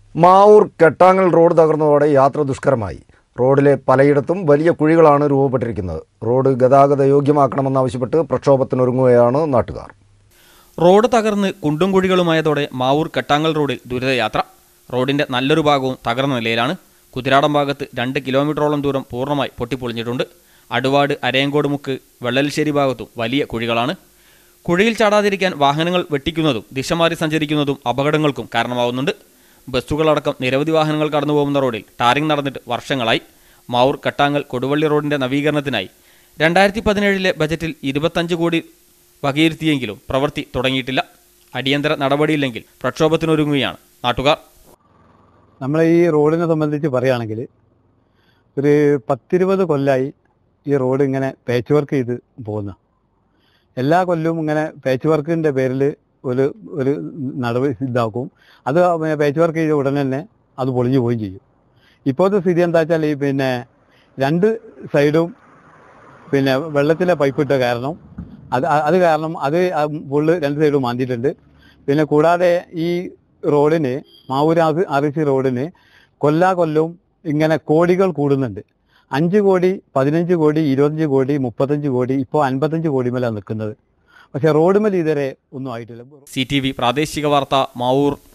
Mavoor Kattangal road തകർന്നതോടെ യാത്ര ദുഷ്കരമായി റോഡിലെ പലയിടത്തും വലിയ കുഴികളാണ് രൂപപ്പെട്ടിരിക്കുന്നത് റോഡ് ഗതാഗത യോഗ്യമാക്കണമെന്നാവശ്യപ്പെട്ട് പ്രക്ഷോഭത്തിനൊരുങ്ങുകയാണ് നാട്ടുകാർ റോഡ് തകർന്ന് കുണ്ടും കുഴികളുമായതോടെ മാവൂർ കെട്ടാങ്ങൽ റോഡിൽ ദുരിതയാത്ര റോഡിന്റെ നല്ലൊരു ഭാഗവും തകർന്ന നിലയിലാണ് കുതിരാടം ഭാഗത്ത് രണ്ട് കിലോമീറ്ററോളം ദൂരം പൂർണ്ണമായി പൊട്ടിപ്പൊളിഞ്ഞിട്ടുണ്ട് അടുവാട് അരയങ്കോട് മുക്ക് വെള്ളലിശ്ശേരി ഭാഗത്തും വലിയ കുഴികളാണ് കുഴിയിൽ ചാടാതിരിക്കാൻ വാഹനങ്ങൾ വെട്ടിക്കുന്നതും ദിശ മാറി സഞ്ചരിക്കുന്നതും അപകടങ്ങൾക്കും കാരണമാവുന്നുണ്ട് ബസ്സുകളടക്കം നിരവധി വാഹനങ്ങൾ കടന്നു പോകുന്ന റോഡിൽ ടാറിംഗ് നടന്നിട്ട് വർഷങ്ങളായി മാവൂർ കട്ടാങ്ങൽ കൊടുവള്ളി റോഡിന്റെ നവീകരണത്തിനായി രണ്ടായിരത്തി പതിനേഴിലെ ബജറ്റിൽ ഇരുപത്തഞ്ച് കോടി വകയിരുത്തിയെങ്കിലും പ്രവൃത്തി തുടങ്ങിയിട്ടില്ല അടിയന്തര നടപടിയില്ലെങ്കിൽ പ്രക്ഷോഭത്തിനൊരുങ്ങുകയാണ് നാട്ടുകാർ നമ്മൾ ഈ റോഡിനെ സംബന്ധിച്ച് പറയുകയാണെങ്കിൽ ഒരു പത്തിരുപത് കൊല്ലമായി ഈ റോഡ് ഇങ്ങനെ പാച്ച് വർക്ക് ചെയ്ത് പോകുന്ന എല്ലാ കൊല്ലവും ഇങ്ങനെ പാച്ച് വർക്കിൻ്റെ പേരിൽ ഒരു ഒരു നടപടി ഇതാക്കും അത് പാച്ച് വർക്ക് ചെയ്ത ഉടനെ തന്നെ അത് പൊളിഞ്ഞു പോവുകയും ചെയ്യും ഇപ്പോഴത്തെ സ്ഥിതി എന്താ വെച്ചാൽ ഈ പിന്നെ രണ്ട് സൈഡും പിന്നെ വെള്ളത്തിലെ പൈപ്പ് ഇട്ട കാരണം അത് അത് കാരണം അത് ഫുള്ള് രണ്ട് സൈഡും മാന്തിയിട്ടുണ്ട് പിന്നെ കൂടാതെ ഈ റോഡിന് മാവൂർ ആർ സി റോഡിന് കൊല്ലാ കൊല്ലവും ഇങ്ങനെ കോടികൾ കൂടുന്നുണ്ട് അഞ്ച് കോടി പതിനഞ്ച് കോടി ഇരുപത്തഞ്ച് കോടി മുപ്പത്തഞ്ച് കോടി ഇപ്പോൾ അൻപത്തഞ്ച് കോടി മേലാണ് നിൽക്കുന്നത് പക്ഷേ റോഡ് മേൽ ഇതുവരെ ഒന്നും ആയിട്ടില്ല സി ടി വി പ്രാദേശിക വാർത്ത മാവൂർ